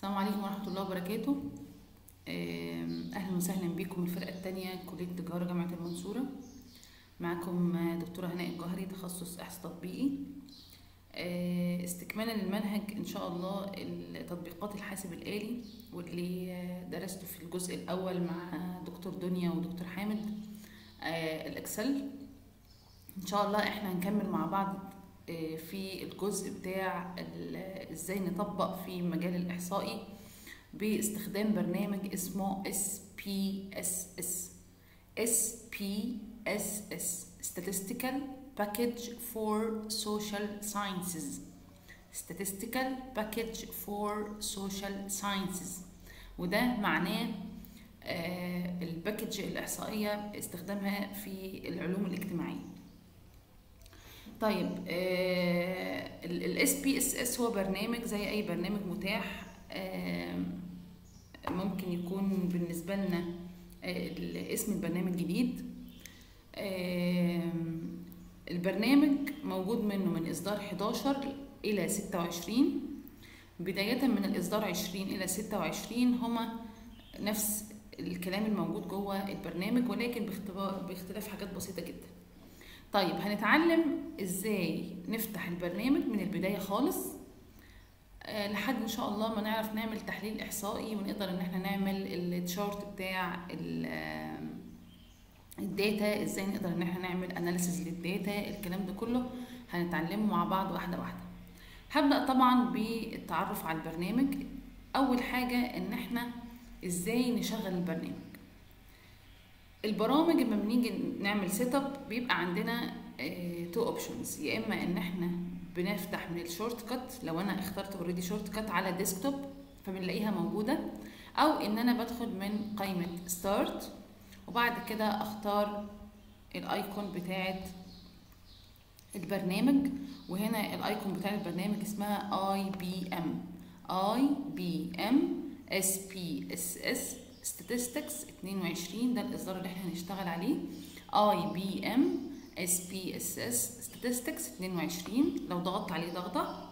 السلام عليكم ورحمة الله وبركاته آم، أهلا وسهلا بكم الفرقة التانية كلية تجارة جامعة المنصورة معكم آه، دكتورة هناء الجوهري تخصص إحصاء تطبيقي آه، استكمالا للمنهج إن شاء الله تطبيقات الحاسب الآلي واللي آه، درسته في الجزء الأول مع دكتور دنيا ودكتور حامد آه، الإكسل إن شاء الله إحنا هنكمل مع بعض آه، في الجزء بتاع ال- ازاي نطبق في مجال الاحصائي باستخدام برنامج اسمه SPSS SPSS Statistical Package for Social Sciences Statistical Package for Social Sciences وده معناه آه، الباكج الإحصائية استخدامها في العلوم الاجتماعية طيب الاس بي اس اس هو برنامج زي اي برنامج متاح آه، ممكن يكون بالنسبه لنا آه، اسم البرنامج جديد آه، البرنامج موجود منه من اصدار 11 الى 26 بدايه من الاصدار 20 الى 26 هما نفس الكلام الموجود جوه البرنامج ولكن باختبار باختلاف حاجات بسيطه جدا طيب هنتعلم ازاي نفتح البرنامج من البدايه خالص آه، لحد ان شاء الله ما نعرف نعمل تحليل احصائي ونقدر ان احنا نعمل التشارت بتاع ال- آه، الداتا ازاي نقدر ان احنا نعمل اناليسيز للداتا الكلام ده كله هنتعلمه مع بعض واحده واحده هبدا طبعا بالتعرف على البرنامج اول حاجه ان احنا ازاي نشغل البرنامج البرامج لما بنيجي نعمل سيت اب بيبقى عندنا تو اوبشنز يا اما ان احنا بنفتح من الشورت كات لو انا اخترت اوريدي شورت كات على ديسكتوب فبنلاقيها موجوده او ان انا بدخل من قائمه ستارت وبعد كده اختار الايكون بتاعت البرنامج وهنا الايكون بتاع البرنامج اسمها اي بي ام اي بي ام اس بي اس اس statistics 22 ده الاصدار اللي احنا هنشتغل عليه اي بي ام اس بي اس اس statistics 22 لو ضغطت عليه ضغطه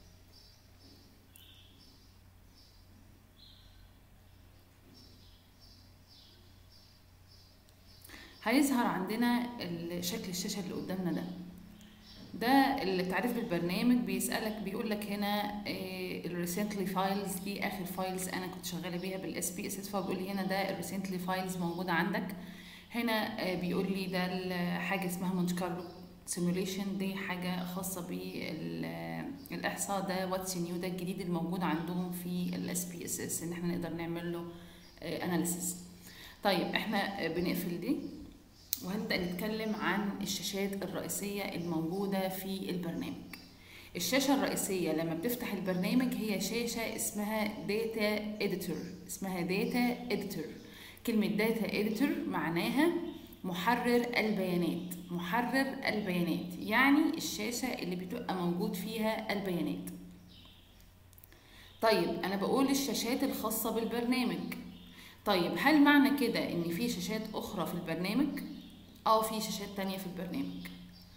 هيظهر عندنا ال- شكل الشاشه اللي قدامنا ده ده التعريف بالبرنامج بيسألك بيقول لك هنا الريسنتلي فايلز دي اخر فايلز انا كنت شغاله بيها بالاس بي اس اس فبيقول لي هنا ده الريسنتلي فايلز موجوده عندك هنا آه، بيقول لي ده ال- حاجه اسمها مونت كارلو سيموليشن دي حاجه خاصه بالاحصاء ده واتس نيو ده الجديد الموجود عندهم في الاس بي اس اس ان احنا نقدر نعمل له اناليسيس طيب احنا آه، بنقفل دي وهنبدأ نتكلم عن الشاشات الرئيسية الموجودة في البرنامج الشاشة الرئيسية لما بتفتح البرنامج هي شاشة اسمها داتا اديتور اسمها داتا اديتور كلمة داتا اديتور معناها محرر البيانات محرر البيانات يعني الشاشة اللي بتبقى موجود فيها البيانات طيب انا بقول الشاشات الخاصة بالبرنامج طيب هل معنى كده ان في شاشات اخرى في البرنامج اه في شاشات تانية في البرنامج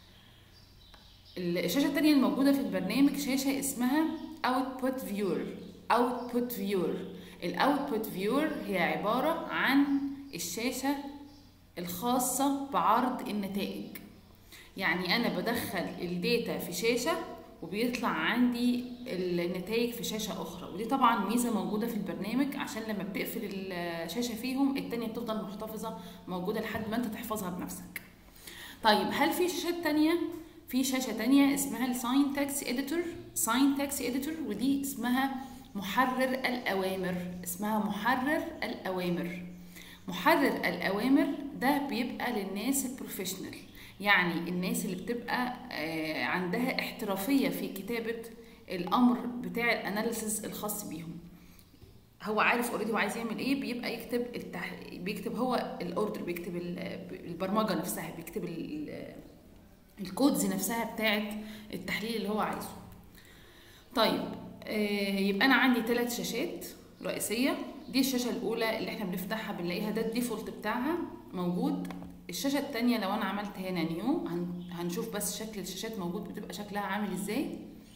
الشاشة التانية الموجودة في البرنامج شاشة اسمها Output Viewer Output Viewer ال Output Viewer هي عبارة عن الشاشة الخاصة بعرض النتائج يعني أنا بدخل الداتا في شاشة وبيطلع عندي النتائج في شاشة أخرى ودي طبعا ميزة موجودة في البرنامج عشان لما بتقفل الشاشة فيهم التانية بتفضل محتفظة موجودة لحد ما انت تحفظها بنفسك طيب هل في شاشات تانية؟ في شاشة تانية اسمها الساينتاكس اديتور ساينتاكس اديتور ودي اسمها محرر الأوامر اسمها محرر الأوامر محرر الأوامر ده بيبقى للناس البروفيشنال يعني الناس اللي بتبقى آه، عندها احترافية في كتابة الأمر بتاع الأناليسز الخاص بيهم هو عارف اوريدي هو عايز يعمل ايه بيبقى يكتب التح... بيكتب هو الاوردر بيكتب ال- البرمجه نفسها بيكتب ال- الكودز نفسها بتاعه التحليل اللي هو عايزه طيب آه، يبقى انا عندي ثلاث شاشات رئيسيه دي الشاشه الاولى اللي احنا بنفتحها بنلاقيها ده الديفولت بتاعها موجود الشاشه الثانيه لو انا عملت هنا نيو هنشوف بس شكل الشاشات موجود بتبقى شكلها عامل ازاي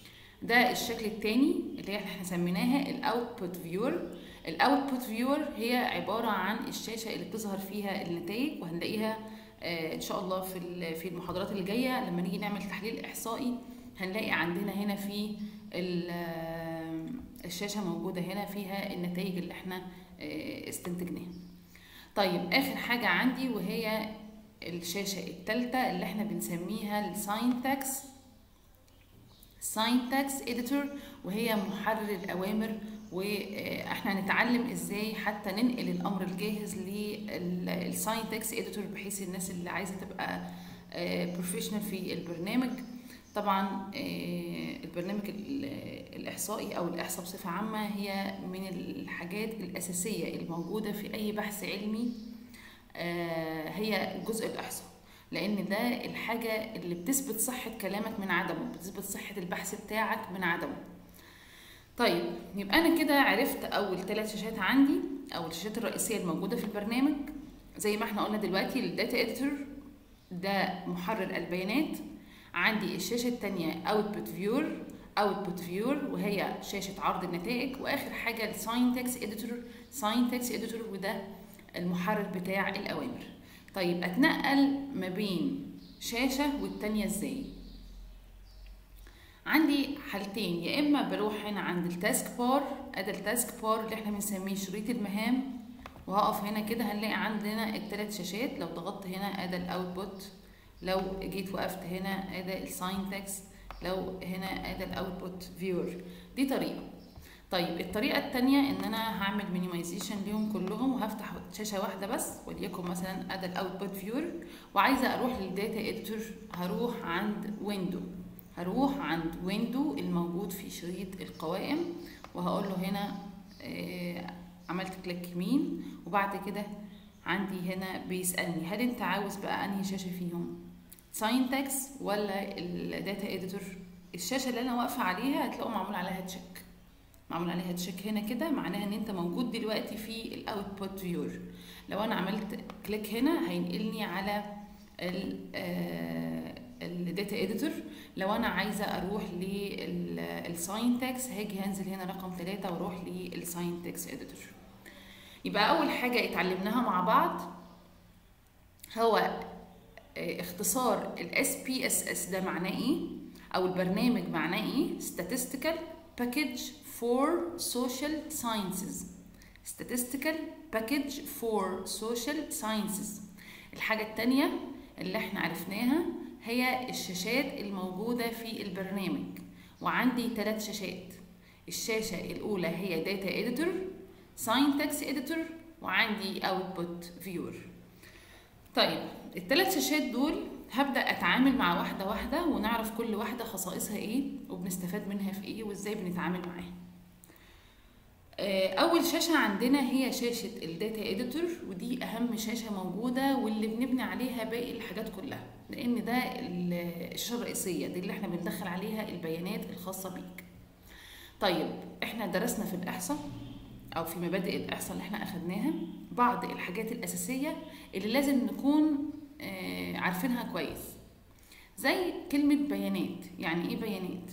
ده الشكل التاني اللي هي احنا سميناها الاوتبوت فيور الاوتبوت فيور هي عباره عن الشاشه اللي بتظهر فيها النتائج وهنلاقيها آه، ان شاء الله في ال- في المحاضرات اللي جايه لما نيجي نعمل تحليل احصائي هنلاقي عندنا هنا في ال- آه، الشاشه موجوده هنا فيها النتائج اللي احنا آه، استنتجناها طيب اخر حاجه عندي وهي الشاشه الثالثه اللي احنا بنسميها الساينتاكس ساينتاكس اديتور وهي محرر الاوامر واحنا هنتعلم ازاي حتى ننقل الامر الجاهز للساينتاكس اديتور بحيث الناس اللي عايزه تبقى بروفيشنال في البرنامج طبعا آه، البرنامج ال- الاحصائي او الاحصاء بصفه عامه هي من الحاجات الاساسيه الموجوده في اي بحث علمي آه، هي جزء الاحصاء لان ده الحاجه اللي بتثبت صحه كلامك من عدمه بتثبت صحه البحث بتاعك من عدمه طيب يبقى انا كده عرفت اول ثلاث شاشات عندي او الشاشات الرئيسيه الموجوده في البرنامج زي ما احنا قلنا دلوقتي الداتا اديتور ده محرر البيانات عندي الشاشه الثانيه اوتبوت فيور اوتبوت فيور وهي شاشه عرض النتائج واخر حاجه الساينتكس اديتور ساينتكس اديتور وده المحرر بتاع الاوامر طيب اتنقل ما بين شاشه والتانيه ازاي عندي حالتين يا اما بروح هنا عند التاسك بار ادي التاسك بار اللي احنا بنسميه شريط المهام وهقف هنا كده هنلاقي عندنا الثلاث شاشات لو ضغطت هنا ادي الاوتبوت لو جيت وقفت هنا ادي الساينتكس لو هنا ادي الاوتبوت فيور دي طريقه طيب الطريقه الثانيه ان انا هعمل مينيمايزيشن ليهم كلهم وهفتح شاشه واحده بس وليكن مثلا ادي الاوتبوت فيور وعايزه اروح للداتا اديتور هروح عند ويندو هروح عند ويندو الموجود في شريط القوائم وهقول له هنا آه، عملت كليك يمين وبعد كده عندي هنا بيسألني هل انت عاوز بقى انهي شاشة فيهم ساينتكس ولا الداتا اديتور الشاشة اللي انا واقفة عليها هتلاقوا معمول عليها تشيك معمول عليها تشيك هنا كده معناها ان انت موجود دلوقتي في الاوتبوت فيور لو انا عملت كليك هنا هينقلني على الداتا اديتور لو انا عايزه اروح للساينتكس هاجي هنزل هنا رقم ثلاثة واروح للساينتكس اديتور يبقى اول حاجه اتعلمناها مع بعض هو آه، اختصار الاس بي اس اس ده معناه ايه او البرنامج معناه ايه statistical package for social sciences statistical package for social sciences الحاجه الثانيه اللي احنا عرفناها هي الشاشات الموجوده في البرنامج وعندي ثلاث شاشات الشاشه الاولى هي داتا اديتور ساينتكس اديتور وعندي اوتبوت فيور طيب الثلاث شاشات دول هبدا اتعامل مع واحده واحده ونعرف كل واحده خصائصها ايه وبنستفاد منها في ايه وازاي بنتعامل معاها آه، اول شاشه عندنا هي شاشه الداتا اديتور ودي اهم شاشه موجوده واللي بنبني عليها باقي الحاجات كلها لان ده ال- الشاشه الرئيسيه دي اللي احنا بندخل عليها البيانات الخاصه بيك طيب احنا درسنا في الاحصاء او في مبادئ الاحصاء اللي احنا اخدناها بعض الحاجات الاساسيه اللي لازم نكون آه، عارفينها كويس زي كلمه بيانات يعني ايه بيانات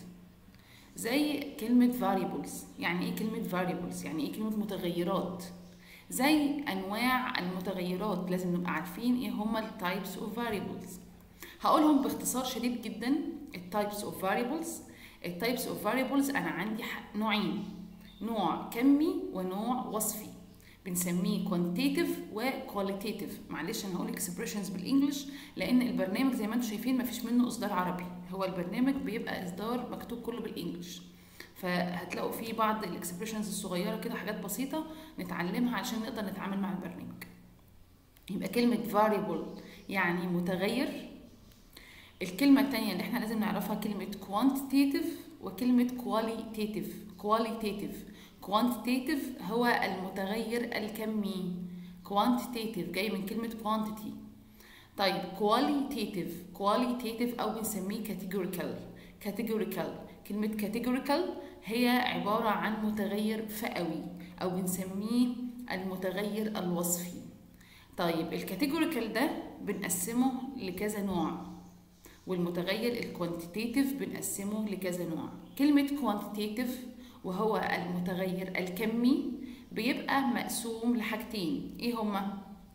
زي كلمة variables يعني ايه كلمة variables يعني ايه كلمة متغيرات زي انواع المتغيرات لازم نبقى عارفين ايه هما ال types of variables هقولهم باختصار شديد جدا ال types of variables ال types of variables انا عندي ح- نوعين نوع كمي ونوع وصفي بنسميه quantitative و qualitative معلش انا هقول expressions بالانجلش لان البرنامج زي ما انتم شايفين مفيش منه اصدار عربي هو البرنامج بيبقى اصدار مكتوب كله بالانجلش فهتلاقوا فيه بعض الاكسبريشنز الصغيره كده حاجات بسيطه نتعلمها عشان نقدر نتعامل مع البرنامج يبقى كلمه variable يعني متغير الكلمة التانية اللي احنا لازم نعرفها كلمة quantitative وكلمة qualitative qualitative quantitative هو المتغير الكمي quantitative جاي من كلمة quantity طيب qualitative qualitative أو بنسميه categorical categorical كلمة categorical هي عبارة عن متغير فئوي أو بنسميه المتغير الوصفي طيب الكاتيجوريكال ده بنقسمه لكذا نوع والمتغير الكوانتيتيف بنقسمه لكذا نوع كلمة كوانتيتيف وهو المتغير الكمي بيبقى مقسوم لحاجتين ايه هما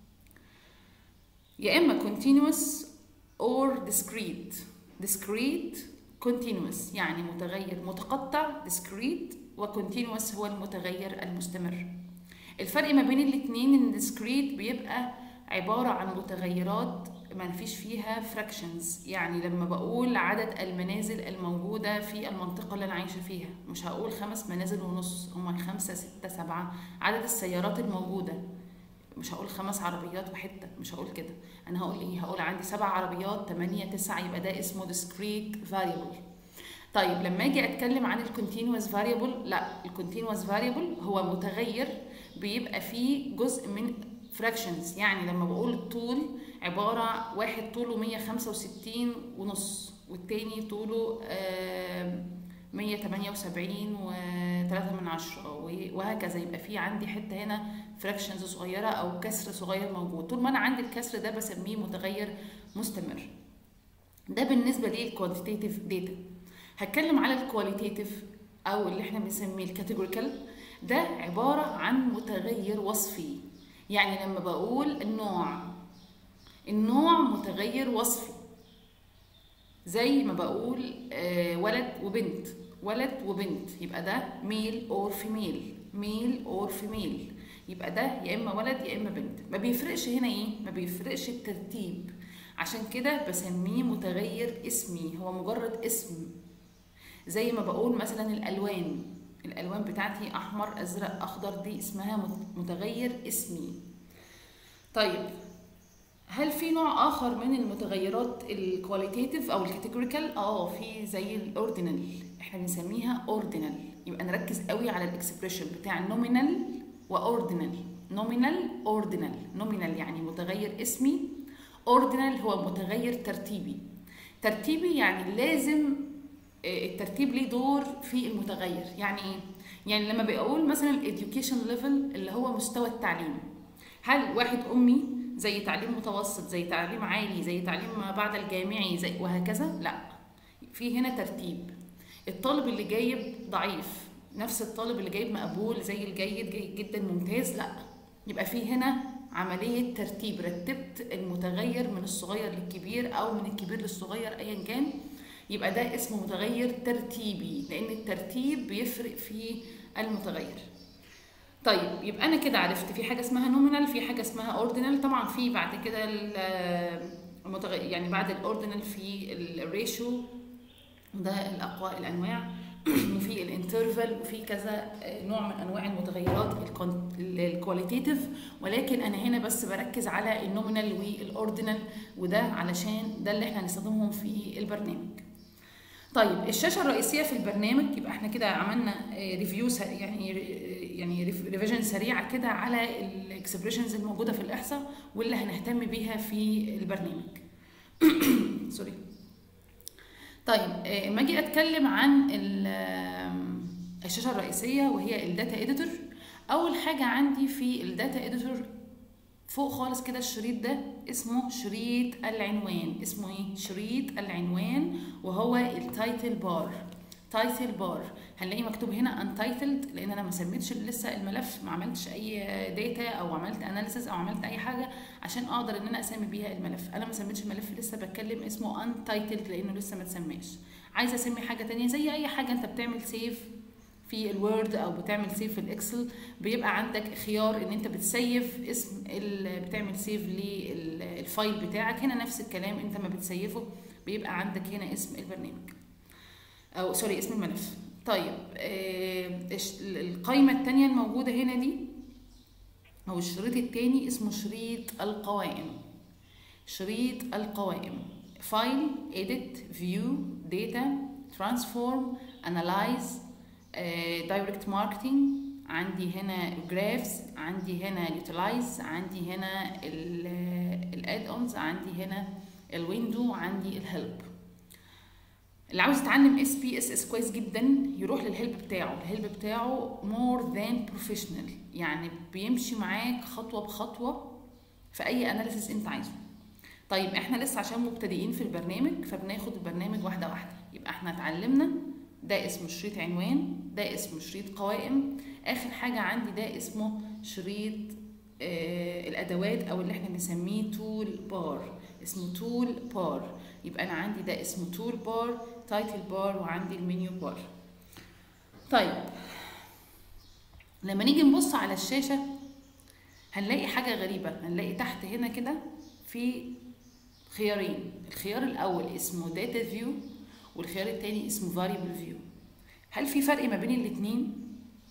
يا اما continuous or discrete discrete continuous يعني متغير متقطع discrete وcontinuous هو المتغير المستمر الفرق ما بين الاتنين ان discrete بيبقى عبارة عن متغيرات ما فيش فيها fractions يعني لما بقول عدد المنازل الموجودة في المنطقة اللي أنا عايشة فيها مش هقول خمس منازل ونص هما خمسة ستة سبعة عدد السيارات الموجودة مش هقول خمس عربيات وحتة مش هقول كده أنا هقول إيه هقول عندي سبع عربيات تمانية تسعة يبقى ده اسمه discrete variable طيب لما اجي اتكلم عن الكونتينوس فاريبل لا الكونتينوس فاريبل هو متغير بيبقى فيه جزء من فراكشنز يعني لما بقول الطول عبارة واحد طوله 165 ونص والتاني طوله آه 178 و 3 من عشرة وهكذا يبقى في عندي حتة هنا فراكشنز صغيرة أو كسر صغير موجود طول ما أنا عندي الكسر ده بسميه متغير مستمر ده بالنسبة للكوانتيتيف داتا هتكلم على الكواليتيتيف أو اللي احنا بنسميه الكاتيجوريكال ده عبارة عن متغير وصفي يعني لما بقول النوع النوع متغير وصفي زي ما بقول آه ولد وبنت ولد وبنت يبقى ده ميل اور فيميل ميل اور فيميل يبقى ده يا اما ولد يا اما بنت ما بيفرقش هنا ايه ما بيفرقش الترتيب عشان كده بسميه متغير اسمي هو مجرد اسم زي ما بقول مثلا الالوان الالوان بتاعتي احمر ازرق اخضر دي اسمها متغير اسمي طيب هل في نوع اخر من المتغيرات الكواليتيتيف او الكاتيجوريكال اه في زي الاوردينال احنا بنسميها اوردينال يبقى نركز قوي على الاكسبريشن بتاع نومينال واوردينال نومينال اوردينال نومينال يعني متغير اسمي اوردينال هو متغير ترتيبي ترتيبي يعني لازم الترتيب ليه دور في المتغير يعني ايه يعني لما بقول مثلا الاديوكيشن ليفل اللي هو مستوى التعليم هل واحد امي زي تعليم متوسط زي تعليم عالي زي تعليم ما بعد الجامعي زي وهكذا لا في هنا ترتيب الطالب اللي جايب ضعيف نفس الطالب اللي جايب مقبول زي الجيد جيد جدا ممتاز لا يبقى في هنا عملية ترتيب رتبت المتغير من الصغير للكبير أو من الكبير للصغير أيا كان يبقى ده اسمه متغير ترتيبي لأن الترتيب بيفرق في المتغير طيب يبقى انا كده عرفت في حاجه اسمها نومينال في حاجه اسمها اوردينال طبعا في بعد كده المتغير يعني بعد الاوردينال في الريشيو ده الاقوى الانواع وفي الانترفال وفي كذا نوع من انواع المتغيرات الكواليتيتيف ولكن انا هنا بس بركز على النومينال والاوردينال وده علشان ده اللي احنا هنستخدمهم في البرنامج طيب الشاشه الرئيسيه في البرنامج يبقى احنا كده عملنا ريفيو يعني يعني ريفيجن سريعه كده على الاكسبريشنز الموجوده في الاحصاء واللي هنهتم بيها في البرنامج سوري طيب اما اجي اتكلم عن الشاشه الرئيسيه وهي الداتا اديتور اول حاجه عندي في الداتا اديتور فوق خالص كده الشريط ده اسمه شريط العنوان اسمه ايه شريط العنوان وهو التايتل بار تايتل بار هنلاقي مكتوب هنا untitled لان انا ما سميتش لسه الملف ما عملتش اي داتا او عملت اناليسيس او عملت اي حاجه عشان اقدر ان انا اسمي بيها الملف انا ما سميتش الملف لسه بتكلم اسمه untitled لانه لسه ما اتسماش عايزه اسمي حاجه تانية زي اي حاجه انت بتعمل سيف في الوورد او بتعمل سيف في الاكسل بيبقى عندك خيار ان انت بتسيف اسم بتعمل سيف للفايل بتاعك هنا نفس الكلام انت ما بتسيفه بيبقى عندك هنا اسم البرنامج او سوري اسم الملف طيب آه القائمه الثانيه الموجوده هنا دي او الشريط الثاني اسمه شريط القوائم شريط القوائم فايل edit view data transform analyze دايركت uh, ماركتنج عندي هنا جرافز عندي هنا يوتيلايز عندي هنا الاد اونز عندي هنا الويندو عندي الهيلب اللي عاوز يتعلم اس بي اس اس كويس جدا يروح للهيلب بتاعه الهيلب بتاعه مور ذان بروفيشنال يعني بيمشي معاك خطوه بخطوه في اي اناليسيس انت عايزه طيب احنا لسه عشان مبتدئين في البرنامج فبناخد البرنامج واحده واحده يبقى احنا اتعلمنا ده اسمه شريط عنوان ده اسمه شريط قوائم اخر حاجه عندي ده اسمه شريط آه الادوات او اللي احنا بنسميه تول بار اسمه تول بار يبقى انا عندي ده اسمه تول بار تايتل بار وعندي المنيو بار طيب لما نيجي نبص على الشاشه هنلاقي حاجه غريبه هنلاقي تحت هنا كده في خيارين الخيار الاول اسمه داتا فيو والخيار التاني اسمه فاريبل فيو هل في فرق ما بين الاتنين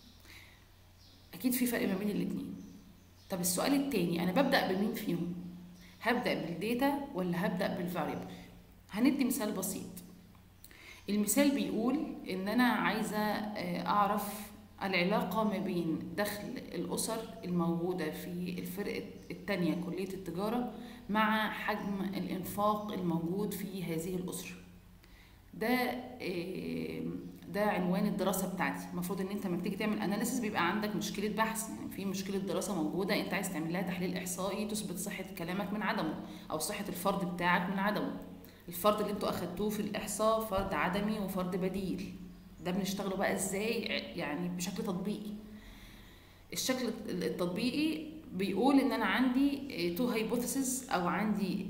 اكيد في فرق ما بين الاتنين طب السؤال التاني انا ببدا بمين فيهم هبدا بالداتا ولا هبدا بالفاريبل هندي مثال بسيط المثال بيقول ان انا عايزه اعرف العلاقه ما بين دخل الاسر الموجوده في الفرقه الثانيه كليه التجاره مع حجم الانفاق الموجود في هذه الاسره ده ده عنوان الدراسه بتاعتي المفروض ان انت لما بتيجي تعمل اناليسيس بيبقى عندك مشكله بحث يعني في مشكله دراسه موجوده انت عايز تعمل لها تحليل احصائي تثبت صحه كلامك من عدمه او صحه الفرض بتاعك من عدمه الفرض اللي انتوا اخدتوه في الاحصاء فرض عدمي وفرض بديل ده بنشتغله بقى ازاي يعني بشكل تطبيقي الشكل التطبيقي بيقول ان انا عندي تو هايبوثيسز او عندي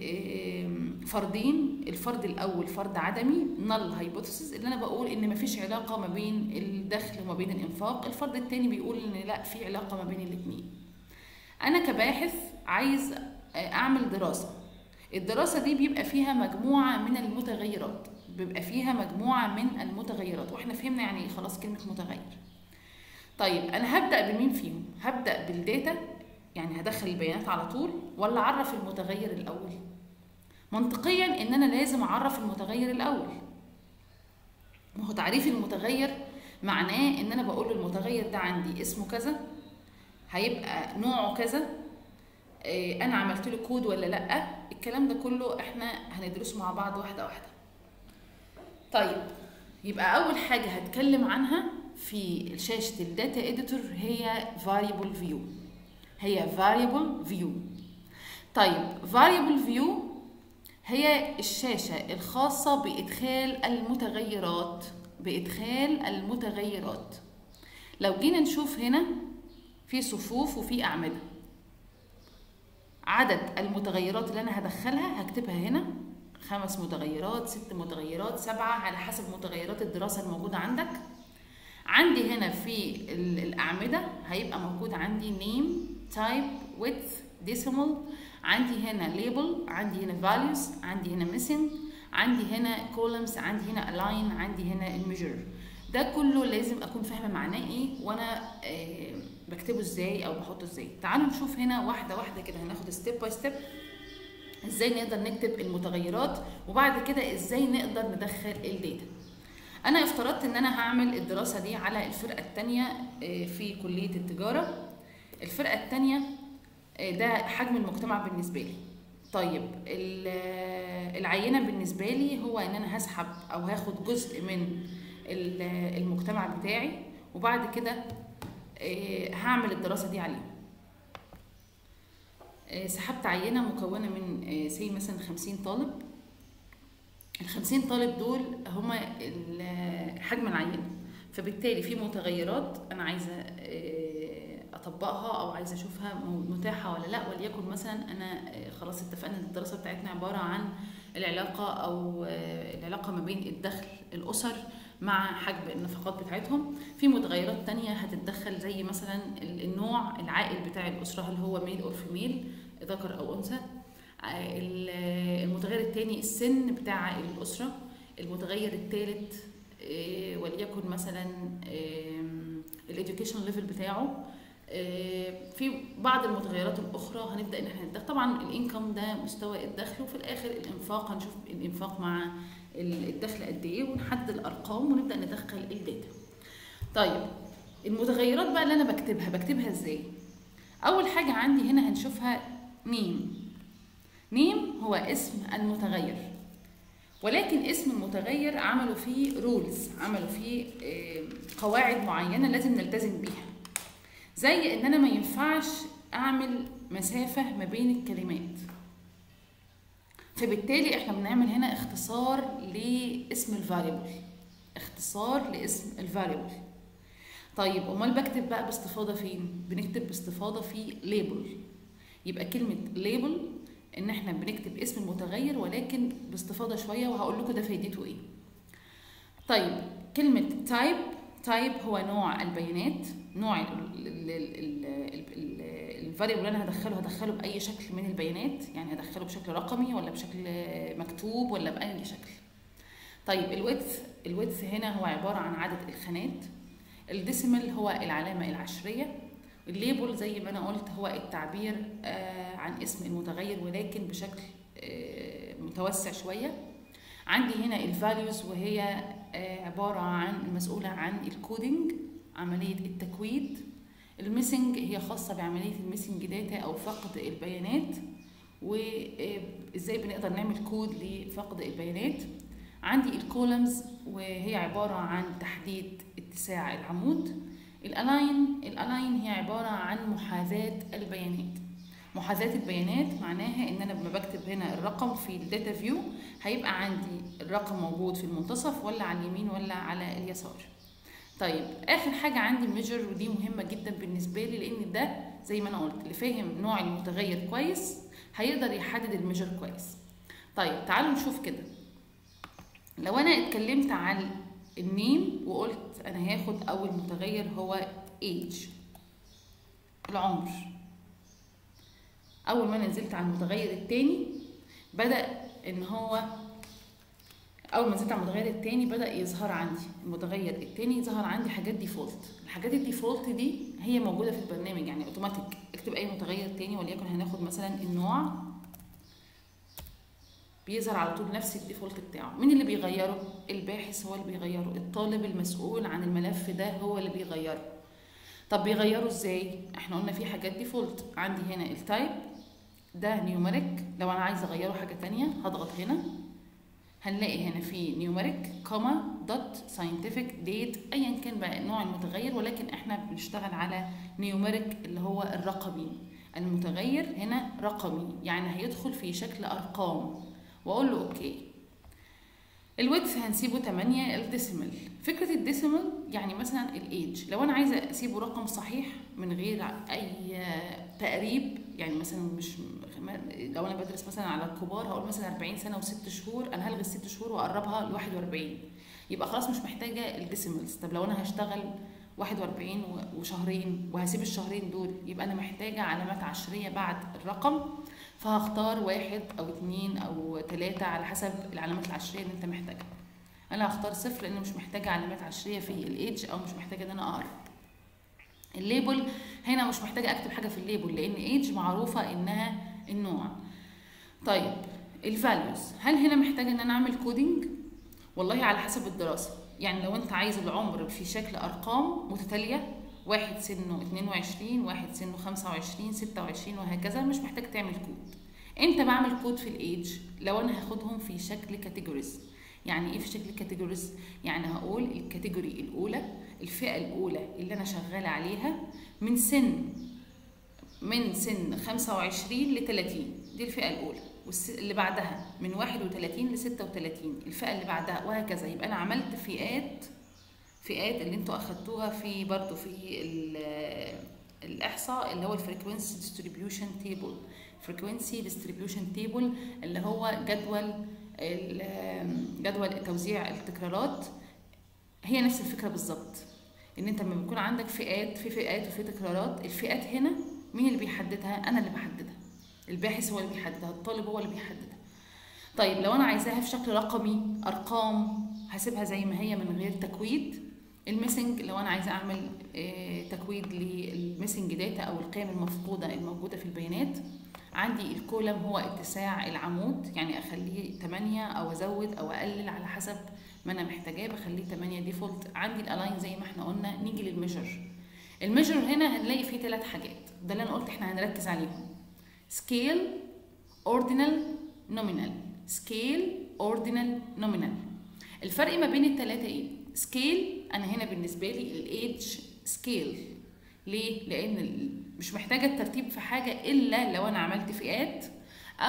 فرضين الفرض الاول فرض عدمي نل هايبوثيسز اللي انا بقول ان مفيش علاقه ما بين الدخل وما بين الانفاق الفرض الثاني بيقول ان لا في علاقه ما بين الاثنين انا كباحث عايز اعمل دراسه الدراسه دي بيبقى فيها مجموعه من المتغيرات بيبقى فيها مجموعه من المتغيرات واحنا فهمنا يعني ايه خلاص كلمه متغير طيب انا هبدا بمين فيهم هبدا بالداتا يعني هدخل البيانات على طول ولا اعرف المتغير الاول منطقيا ان انا لازم اعرف المتغير الاول ما هو تعريف المتغير معناه ان انا بقول المتغير ده عندي اسمه كذا هيبقى نوعه كذا انا عملت له كود ولا لا الكلام ده كله احنا هندرسه مع بعض واحده واحده طيب يبقى اول حاجه هتكلم عنها في شاشه الداتا اديتور هي variable view هي variable view طيب variable view هي الشاشة الخاصة بإدخال المتغيرات بإدخال المتغيرات لو جينا نشوف هنا في صفوف وفي أعمدة عدد المتغيرات اللي أنا هدخلها هكتبها هنا خمس متغيرات ست متغيرات سبعة على حسب متغيرات الدراسة الموجودة عندك عندي هنا في الأعمدة هيبقى موجود عندي name type width decimal عندي هنا label عندي هنا values عندي هنا missing عندي هنا columns عندي هنا align عندي هنا measure ده كله لازم اكون فاهمه معناه ايه وانا آه بكتبه ازاي او بحطه ازاي تعالوا نشوف هنا واحده واحده كده هناخد ستيب باي ستيب ازاي نقدر نكتب المتغيرات وبعد كده ازاي نقدر ندخل الداتا انا افترضت ان انا هعمل الدراسه دي على الفرقه الثانيه في كليه التجاره الفرقه الثانيه ده حجم المجتمع بالنسبه لي طيب العينه بالنسبه لي هو ان انا هسحب او هاخد جزء من المجتمع بتاعي وبعد كده هعمل الدراسه دي عليه سحبت عينه مكونه من سي مثلا 50 طالب ال 50 طالب دول هما حجم العينه فبالتالي في متغيرات انا عايزه اطبقها او عايزه اشوفها متاحه ولا لا وليكن مثلا انا خلاص اتفقنا ان الدراسه بتاعتنا عباره عن العلاقه او العلاقه ما بين الدخل الاسر مع حجم النفقات بتاعتهم في متغيرات تانية هتتدخل زي مثلا النوع العائل بتاع الأسرة هل هو ميل أو فيميل ذكر أو أنثى المتغير التاني السن بتاع الأسرة المتغير الثالث وليكن مثلا الاديوكيشن ليفل بتاعه في بعض المتغيرات الاخرى هنبدا ان احنا ندخل طبعا الانكم ده مستوى الدخل وفي الاخر الانفاق هنشوف الانفاق مع الدخل قد ايه ونحدد الارقام ونبدا ندخل الداتا طيب المتغيرات بقى اللي انا بكتبها بكتبها ازاي اول حاجه عندي هنا هنشوفها نيم نيم هو اسم المتغير ولكن اسم المتغير عملوا فيه رولز عملوا فيه قواعد معينه لازم نلتزم بيها زي ان انا ما ينفعش اعمل مسافه ما بين الكلمات فبالتالي احنا بنعمل هنا اختصار لاسم الفاريبل اختصار لاسم الفاريبل طيب امال بكتب بقى باستفاضه فين بنكتب باستفاضه في ليبل يبقى كلمه ليبل ان احنا بنكتب اسم المتغير ولكن باستفاضه شويه وهقول لكم ده فايدته ايه طيب كلمه تايب تايب هو نوع البيانات نوع الفاريبل اللي انا هدخله هدخله باي شكل من البيانات يعني هدخله بشكل رقمي ولا بشكل مكتوب ولا باي شكل طيب الويدث الويدث هنا هو عباره عن عدد الخانات الديسيمال هو العلامه العشريه الليبل زي ما انا قلت هو التعبير عن اسم المتغير ولكن بشكل متوسع شويه عندي هنا الفاليوز وهي عباره عن المسؤوله عن الكودينج عمليه التكويد الميسنج هي خاصه بعمليه الميسنج داتا او فقد البيانات وازاي بنقدر نعمل كود لفقد البيانات عندي الكولمز وهي عباره عن تحديد اتساع العمود الالاين الالاين هي عباره عن محاذاه البيانات محاذاه البيانات معناها ان انا لما بكتب هنا الرقم في الداتا فيو هيبقى عندي الرقم موجود في المنتصف ولا على اليمين ولا على اليسار طيب اخر حاجه عندي الميجر ودي مهمه جدا بالنسبه لي لان ده زي ما انا قلت اللي فاهم نوع المتغير كويس هيقدر يحدد الميجر كويس طيب تعالوا نشوف كده لو انا اتكلمت عن النيم وقلت انا هاخد اول متغير هو age العمر اول ما نزلت على المتغير التاني بدا ان هو اول ما نزلت على المتغير التاني بدا يظهر عندي المتغير التاني ظهر عندي حاجات ديفولت الحاجات الديفولت دي هي موجوده في البرنامج يعني اوتوماتيك اكتب اي متغير تاني وليكن هناخد مثلا النوع بيظهر على طول نفس الديفولت بتاعه مين اللي بيغيره الباحث هو اللي بيغيره الطالب المسؤول عن الملف ده هو اللي بيغيره طب بيغيره ازاي احنا قلنا في حاجات ديفولت عندي هنا التايب ده نيوميريك لو انا عايزه اغيره حاجه تانية هضغط هنا هنلاقي هنا في نيوميريك كوما دوت ساينتفك ديت ايا كان بقى نوع المتغير ولكن احنا بنشتغل على نيوميريك اللي هو الرقمي المتغير هنا رقمي يعني هيدخل في شكل ارقام واقول له اوكي الويدث هنسيبه 8 الديسيمال فكره الديسيمال يعني مثلا الايدج لو انا عايزه اسيبه رقم صحيح من غير اي تقريب يعني مثلا مش لو انا بدرس مثلا على الكبار هقول مثلا 40 سنه وست شهور انا هلغي الست شهور واقربها ل 41 يبقى خلاص مش محتاجه الديسيمالز طب لو انا هشتغل 41 وشهرين وهسيب الشهرين دول يبقى انا محتاجه علامات عشريه بعد الرقم فهختار واحد او اتنين او تلاتة على حسب العلامات العشرية اللي انت محتاجها انا هختار صفر لان مش محتاجة علامات عشرية في الايدج او مش محتاجة ان انا اقرب الليبل هنا مش محتاجة اكتب حاجة في الليبل لان ايدج معروفة انها النوع طيب الفاليوز هل هنا محتاجة ان انا اعمل كودينج والله على حسب الدراسة يعني لو انت عايز العمر في شكل ارقام متتالية واحد سنه 22 واحد سنه 25 26 وهكذا مش محتاج تعمل كود امتى بعمل كود في الايدج لو انا هاخدهم في شكل كاتيجوريز يعني ايه في شكل كاتيجوريز يعني هقول الكاتيجوري الاولى الفئه الاولى اللي انا شغاله عليها من سن من سن 25 ل 30 دي الفئه الاولى واللي بعدها من 31 ل 36 الفئه اللي بعدها وهكذا يبقى انا عملت فئات فئات اللي انتوا اخدتوها في برضو في الاحصاء اللي هو الفريكوينسي ديستريبيوشن تيبل فريكوينسي ديستريبيوشن تيبل اللي هو جدول جدول توزيع التكرارات هي نفس الفكره بالظبط ان انت لما بيكون عندك فئات في فئات وفي تكرارات الفئات هنا مين اللي بيحددها انا اللي بحددها الباحث هو اللي بيحددها الطالب هو اللي بيحددها طيب لو انا عايزاها في شكل رقمي ارقام هسيبها زي ما هي من غير تكويد الميسنج لو انا عايزه اعمل تكويد للميسنج داتا او القيم المفقوده الموجوده في البيانات عندي الكولم هو اتساع العمود يعني اخليه 8 او ازود او اقلل على حسب ما انا محتاجاه بخليه 8 ديفولت عندي الالاين زي ما احنا قلنا نيجي للميجر الميجر هنا هنلاقي فيه ثلاث حاجات ده اللي انا قلت احنا هنركز عليهم سكيل اوردينال نومينال سكيل اوردينال نومينال الفرق ما بين الثلاثه ايه سكيل انا هنا بالنسبه لي الايدج سكيل ليه لان مش محتاجه الترتيب في حاجه الا لو انا عملت فئات او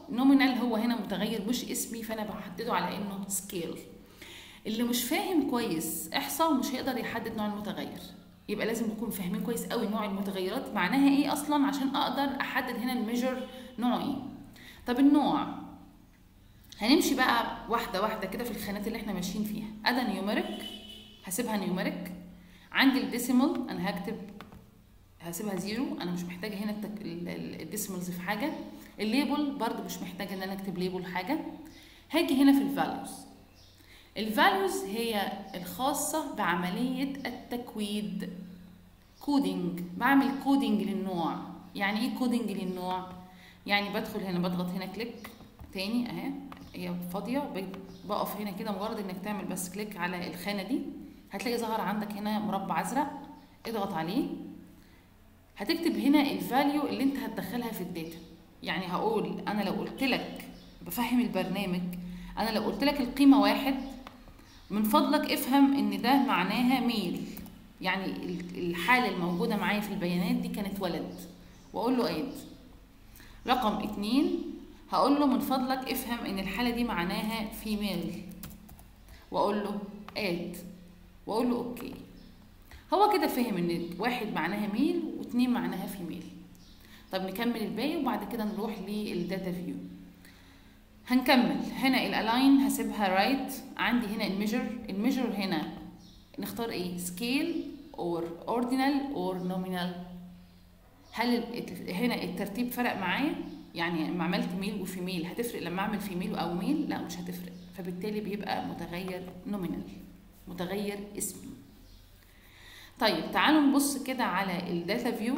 نومينال هو هنا متغير مش اسمي فانا بحدده على انه سكيل اللي مش فاهم كويس احصاء مش هيقدر يحدد نوع المتغير يبقى لازم نكون فاهمين كويس قوي نوع المتغيرات معناها ايه اصلا عشان اقدر احدد هنا الميجر نوعه ايه طب النوع هنمشي بقى واحده واحده كده في الخانات اللي احنا ماشيين فيها ادا نيوميريك هسيبها نيوميريك عندي الديسيمال انا هكتب هسيبها زيرو انا مش محتاجه هنا التك... الديسيمالز في حاجه الليبل برضو مش محتاجه ان انا اكتب ليبل حاجه هاجي هنا في الفاليوز الفاليوز هي الخاصه بعمليه التكويد كودينج بعمل كودينج للنوع يعني ايه كودينج للنوع يعني بدخل هنا بضغط هنا كليك تاني اهي هي فاضيه بقف هنا كده مجرد انك تعمل بس كليك على الخانه دي هتلاقي ظهر عندك هنا مربع ازرق اضغط عليه هتكتب هنا الفاليو اللي انت هتدخلها في الداتا يعني هقول انا لو قلت لك بفهم البرنامج انا لو قلت لك القيمه واحد من فضلك افهم ان ده معناها ميل يعني الحاله الموجوده معايا في البيانات دي كانت ولد واقول له اد رقم اتنين هقول له من فضلك افهم ان الحاله دي معناها فيميل واقول له اد واقول له اوكي هو كده فهم ان واحد معناها ميل واتنين معناها فيميل طب نكمل الباقي وبعد كده نروح للداتا فيو هنكمل هنا الالاين هسيبها رايت right. عندي هنا الميجر الميجر هنا نختار ايه سكيل اور اوردينال اور نومينال هل هنا الترتيب فرق معايا يعني لما عملت ميل وفيميل هتفرق لما اعمل فيميل او ميل لا مش هتفرق فبالتالي بيبقى متغير نومينال متغير اسمي طيب تعالوا نبص كده على الداتا فيو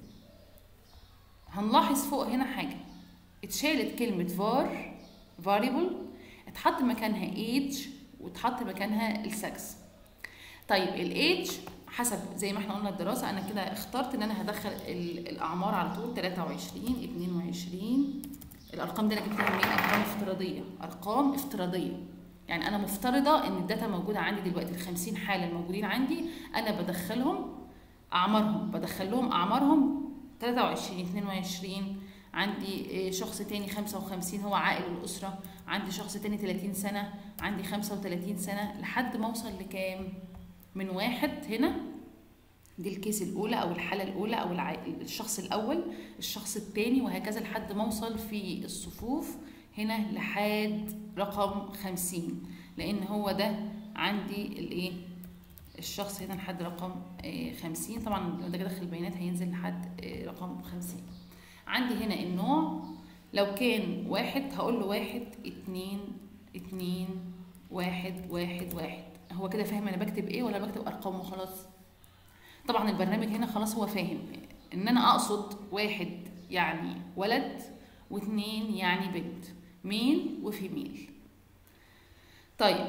هنلاحظ فوق هنا حاجه اتشالت كلمه var variable اتحط مكانها age واتحط مكانها السكس طيب الايدج حسب زي ما احنا قلنا الدراسه انا كده اخترت ان انا هدخل الاعمار على طول 23 22 الارقام دي انا جبتها منين ارقام افتراضيه ارقام افتراضيه يعني انا مفترضه ان الداتا موجوده عندي دلوقتي ال 50 حاله الموجودين عندي انا بدخلهم اعمارهم بدخل لهم اعمارهم 23 22 عندي شخص تاني 55 هو عائل الاسره عندي شخص تاني 30 سنه عندي 35 سنه لحد ما اوصل لكام من واحد هنا دي الكيس الاولى او الحاله الاولى او الع... الشخص الاول الشخص الثاني وهكذا لحد ما اوصل في الصفوف هنا لحد رقم خمسين لان هو ده عندي الايه الشخص هنا لحد رقم خمسين طبعا لو ده داخل البيانات هينزل لحد رقم خمسين عندي هنا النوع لو كان واحد هقول له واحد اتنين اتنين واحد واحد واحد هو كده فاهم انا بكتب ايه ولا بكتب ارقام وخلاص طبعا البرنامج هنا خلاص هو فاهم ان انا اقصد واحد يعني ولد واثنين يعني بنت ميل وفيميل طيب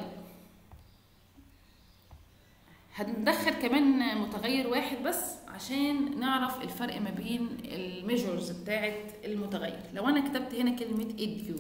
هندخل كمان متغير واحد بس عشان نعرف الفرق ما بين الميجرز بتاعه المتغير لو انا كتبت هنا كلمه اديو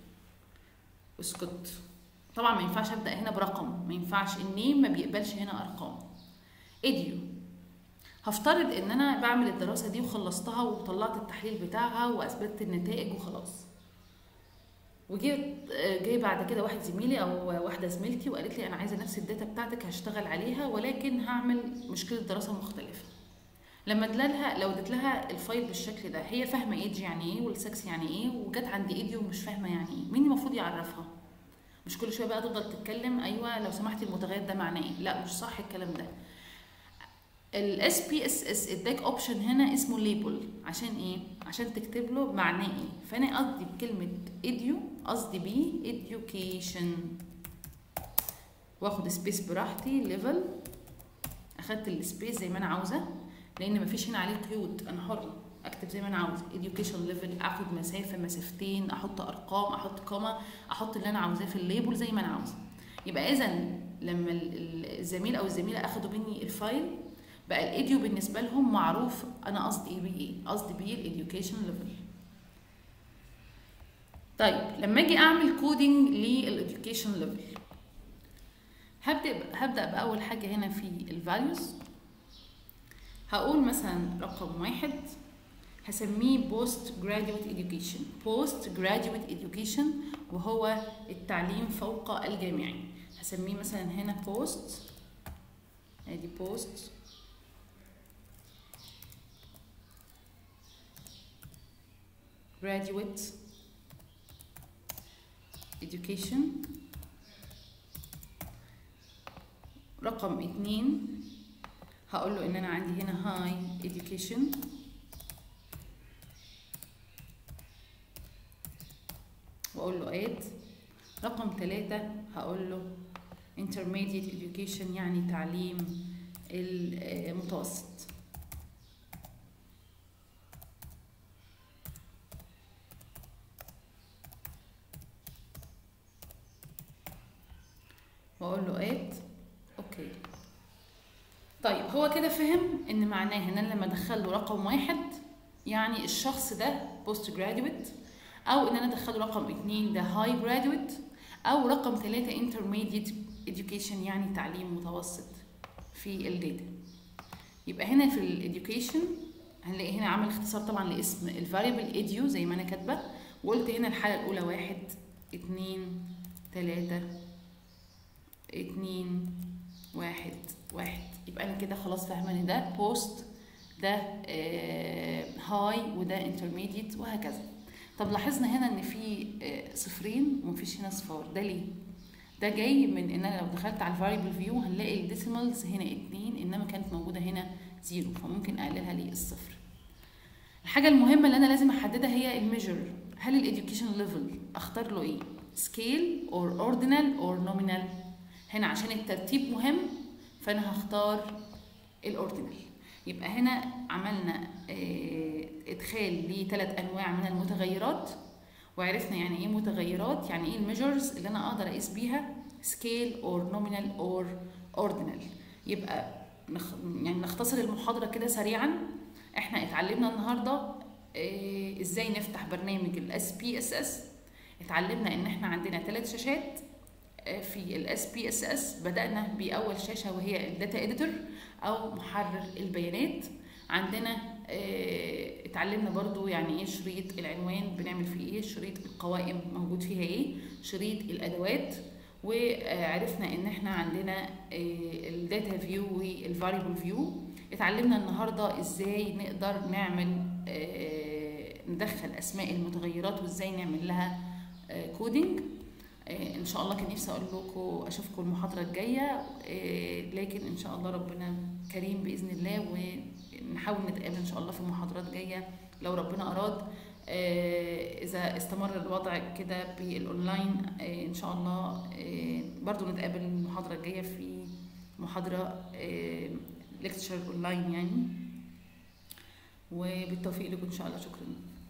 اسكت طبعا ما ينفعش ابدا هنا برقم ما ينفعش النيم ما بيقبلش هنا ارقام اديو هفترض ان انا بعمل الدراسه دي وخلصتها وطلعت التحليل بتاعها واثبتت النتائج وخلاص وجيت جاي بعد كده واحد زميلي او واحده زميلتي وقالت لي انا عايزه نفس الداتا بتاعتك هشتغل عليها ولكن هعمل مشكله دراسه مختلفه لما ادلها لو اديت لها الفايل بالشكل ده هي فاهمه ايدج يعني ايه والسكس يعني ايه وجت عند ايدي ومش فاهمه يعني ايه مين المفروض يعرفها مش كل شويه بقى تفضل تتكلم ايوه لو سمحتي المتغير ده معناه ايه لا مش صح الكلام ده الاس بي اس اس اداك اوبشن هنا اسمه ليبل عشان ايه عشان تكتب له معناه ايه فانا قصدي بكلمه اديو قصدي بيه education واخد سبيس براحتي ليفل اخدت السبيس زي ما انا عاوزه لان مفيش هنا عليه قيود انا حره اكتب زي ما انا عاوزه education ليفل اخد مسافه مسافتين احط ارقام احط كوما احط اللي انا عاوزاه في الليبل زي ما انا عاوزه يبقى اذا لما الزميل او الزميله اخدوا مني الفايل بقى الايديو بالنسبه لهم معروف انا قصدي ايه بايه قصدي بيه الاديوكيشن ليفل طيب لما اجي اعمل كودينج للاديوكيشن ليفل هبدا هبدا باول حاجه هنا في الفاليوز هقول مثلا رقم واحد هسميه بوست جراديويت education بوست جراديويت education وهو التعليم فوق الجامعي هسميه مثلا هنا بوست ادي بوست graduate education رقم اتنين هقول له ان انا عندي هنا high education واقول له add رقم ثلاثة هقول له intermediate education يعني تعليم المتوسط واقول له add اوكي طيب هو كده فهم ان معناه ان انا لما ادخل له رقم واحد يعني الشخص ده بوست جراديويت او ان انا ادخله رقم اتنين ده هاي جراديويت او رقم ثلاثة intermediate education يعني تعليم متوسط في الداتا يبقى هنا في الاديوكيشن هنلاقي هنا عامل اختصار طبعا لاسم الفاريبل اديو زي ما انا كاتبه وقلت هنا الحاله الاولى واحد اتنين تلاته اتنين واحد واحد يبقى انا كده خلاص فاهمه ان ده بوست ده هاي وده انترميديت وهكذا طب لاحظنا هنا ان في آه، صفرين ومفيش هنا صفار ده ليه ده جاي من ان انا لو دخلت على الفاريبل فيو هنلاقي الديسيمالز هنا اتنين انما كانت موجوده هنا زيرو فممكن اقللها للصفر الحاجه المهمه اللي انا لازم احددها هي الميجر هل الاديوكيشن ليفل اختار له ايه سكيل اور اوردينال اور نومينال هنا عشان الترتيب مهم فانا هختار الاوردينال يبقى هنا عملنا آه، ادخال لثلاث انواع من المتغيرات وعرفنا يعني ايه متغيرات يعني ايه الميجرز اللي انا اقدر اقيس بيها سكيل اور نومينال اور اوردينال يبقى نخ... يعني نختصر المحاضره كده سريعا احنا اتعلمنا النهارده آه، ازاي نفتح برنامج الاس بي اس اس اتعلمنا ان احنا عندنا ثلاث شاشات آه، في الاس بي اس اس بدانا باول شاشه وهي الداتا اديتور او محرر البيانات عندنا آه، اتعلمنا برضو يعني ايه شريط العنوان بنعمل فيه ايه شريط القوائم موجود فيها ايه شريط الادوات وعرفنا ان احنا عندنا الداتا فيو والفاريبل فيو اتعلمنا النهارده ازاي نقدر نعمل آه، ندخل اسماء المتغيرات وازاي نعمل لها كودينج ان شاء الله كان نفسي اقول لكم اشوفكم المحاضره الجايه آه، لكن ان شاء الله ربنا كريم باذن الله ونحاول نتقابل ان شاء الله في محاضرات جايه لو ربنا اراد آه، اذا استمر الوضع كده بالاونلاين آه، ان شاء الله آه، برضو نتقابل المحاضره الجايه في محاضره ليكتشر اونلاين يعني وبالتوفيق لكم ان شاء الله شكرا